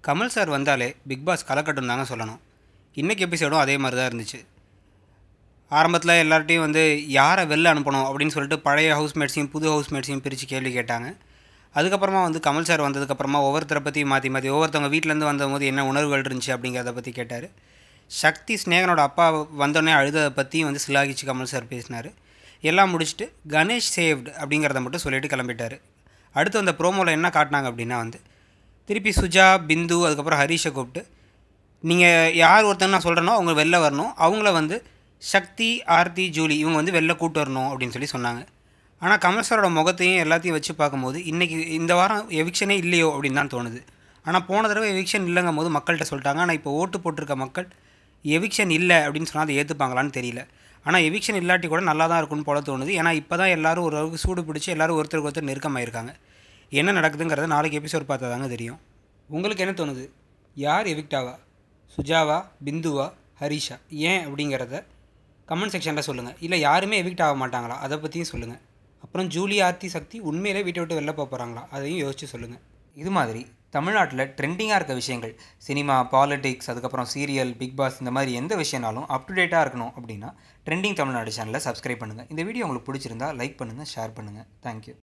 Kamal sir வந்தாலே Bigg Boss கலக்கட்டும் தாங்க சொல்லணும் இன்றைக்கி எபிசோடும் அதே மாதிரி தான் இருந்துச்சு ஆரம்பத்தில் எல்லார்ட்டையும் வந்து யாரை வெளில அனுப்பணும் அப்படின்னு சொல்லிட்டு பழைய ஹவுஸ்மேட்ஸையும் புது ஹவுஸ்மேட்ஸையும் பிரித்து கேள்வி கேட்டாங்க அதுக்கப்புறமா வந்து கமல் சார் வந்ததுக்கப்புறமா ஒவ்வொருத்தரை பற்றி மாற்றி மாற்றி ஒவ்வொருத்தவங்க வீட்டிலேருந்து வந்தபோது என்ன உணர்வுகள் இருந்துச்சு அப்படிங்கிறத பற்றி கேட்டார் சக்தி ஸ்நேகனோட அப்பா வந்தோடனே அழுததை பற்றி வந்து சிலாகிச்சு கமல் சார் பேசினார் எல்லாம் முடிச்சுட்டு கணேஷ் சேவ்டு அப்படிங்கிறத மட்டும் சொல்லிட்டு கிளம்பிட்டார் அடுத்து அந்த ப்ரோமோவில் என்ன காட்டினாங்க அப்படின்னா வந்து திருப்பி சுஜா பிந்து அதுக்கப்புறம் ஹரீஷை கூப்பிட்டு நீங்கள் யார் ஒருத்தங்க நான் சொல்கிறேனோ அவங்க வெளில வரணும் அவங்கள வந்து சக்தி ஆர்த்தி ஜூலி இவங்க வந்து வெளில கூட்டு வரணும் அப்படின்னு சொல்லி சொன்னாங்க ஆனால் கமல் சாரோட முகத்தையும் எல்லாத்தையும் வச்சு பார்க்கும்போது இன்றைக்கி இந்த வாரம் எவிக்ஷனே இல்லையோ அப்படின்னு தான் தோணுது ஆனால் போன தடவை எவிக்ஷன் இல்லைங்கும் போது மக்கள்கிட்ட சொல்லிட்டாங்க ஆனால் இப்போ ஓட்டு போட்டிருக்க மக்கள் எவிக்ஷன் இல்லை அப்படின்னு சொன்னால் அதை ஏற்றுப்பாங்களான்னு தெரியல ஆனால் எவிக்ஷன் இல்லாட்டி கூட நல்லா தான் இருக்கும்னு போல தோணுது ஏன்னா இப்போ தான் எல்லோரும் ஓரளவுக்கு சூடு பிடிச்சி எல்லோரும் ஒருத்தருக்கு ஒருத்தர் நெருக்கமாயிருக்காங்க என்ன நடக்குதுங்கிறத நாளைக்கு எபிசோட் பார்த்தா தாங்க தெரியும் உங்களுக்கு என்ன தோணுது யார் எவிக்டாவா சுஜாவா பிந்துவா ஹரிஷா ஏன் அப்படிங்கிறத கமெண்ட் செக்ஷனில் சொல்லுங்கள் இல்லை யாருமே எவிக்ட் ஆக மாட்டாங்களா அதை பற்றியும் சொல்லுங்கள் அப்புறம் ஜூலி ஆர்த்தி சக்தி உண்மையிலே வீட்டை விட்டு வெளில போக போகிறாங்களா அதையும் யோசித்து சொல்லுங்கள் இது மாதிரி தமிழ்நாட்டில் ட்ரெண்டிங்காக இருக்க விஷயங்கள் சினிமா பாலிடிக்ஸ் அதுக்கப்புறம் சீரியல் பிக் பாஸ் இந்த மாதிரி எந்த விஷயம்னாலும் அப் டு டேட்டாக இருக்கணும் அப்படின்னா ட்ரெண்டிங் தமிழ்நாடு சேனலை சப்ஸ்கிரைப் பண்ணுங்கள் இந்த வீடியோ உங்களுக்கு பிடிச்சிருந்தா லைக் பண்ணுங்கள் ஷேர் பண்ணுங்கள் தேங்க்யூ